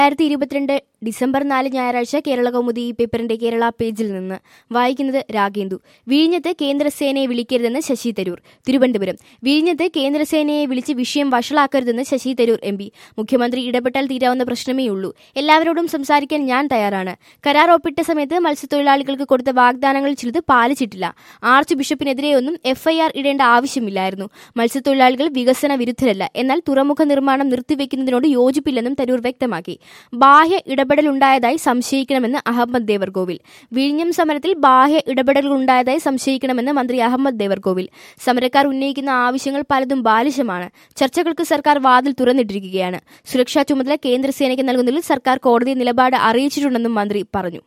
രണ്ടായിരത്തി ഇരുപത്തിരണ്ട് ഡിസംബർ നാല് ഞായറാഴ്ച കേരള കൗമുദി ഈ പേപ്പറിന്റെ കേരള പേജിൽ നിന്ന് വായിക്കുന്നത് രാഗേന്ദു വിഴിഞ്ഞത്ത് കേന്ദ്രസേനയെ വിളിക്കരുതെന്ന് ശശി തരൂർ തിരുവനന്തപുരം വിഴിഞ്ഞത്ത് കേന്ദ്രസേനയെ വിളിച്ച് വിഷയം വഷളാക്കരുതെന്ന് ശശി തരൂർ എം പി മുഖ്യമന്ത്രി ഇടപെട്ടാൽ തീരാവുന്ന പ്രശ്നമേ ഉള്ളൂ എല്ലാവരോടും സംസാരിക്കാൻ ഞാൻ തയ്യാറാണ് കരാർ ഒപ്പിട്ട സമയത്ത് മത്സ്യത്തൊഴിലാളികൾക്ക് കൊടുത്ത വാഗ്ദാനങ്ങൾ ചിലത് പാലിച്ചിട്ടില്ല ആർച്ച് ബിഷപ്പിനെതിരെയൊന്നും എഫ്ഐആർ ഇടേണ്ട ആവശ്യമില്ലായിരുന്നു മത്സ്യത്തൊഴിലാളികൾ വികസന വിരുദ്ധരല്ല എന്നാൽ തുറമുഖ നിർമ്മാണം നിർത്തിവെക്കുന്നതിനോട് യോജിപ്പില്ലെന്നും തരൂർ വ്യക്തമാക്കി ബാഹ്യ ഇടപെടലുണ്ടായതായി സംശയിക്കണമെന്ന് അഹമ്മദ് ദേവർകോവിൽ വിഴിഞ്ഞം സമരത്തിൽ ബാഹ്യ ഇടപെടലുണ്ടായതായി സംശയിക്കണമെന്ന് മന്ത്രി അഹമ്മദ് ദേവർകോവിൽ സമരക്കാർ ഉന്നയിക്കുന്ന ആവശ്യങ്ങൾ പലതും ബാലിശമാണ് ചർച്ചകൾക്ക് സർക്കാർ വാതിൽ തുറന്നിട്ടിരിക്കുകയാണ് സുരക്ഷാ ചുമതല കേന്ദ്രസേനയ്ക്ക് നൽകുന്നതിൽ സർക്കാർ കോടതിയെ നിലപാട് അറിയിച്ചിട്ടുണ്ടെന്നും മന്ത്രി പറഞ്ഞു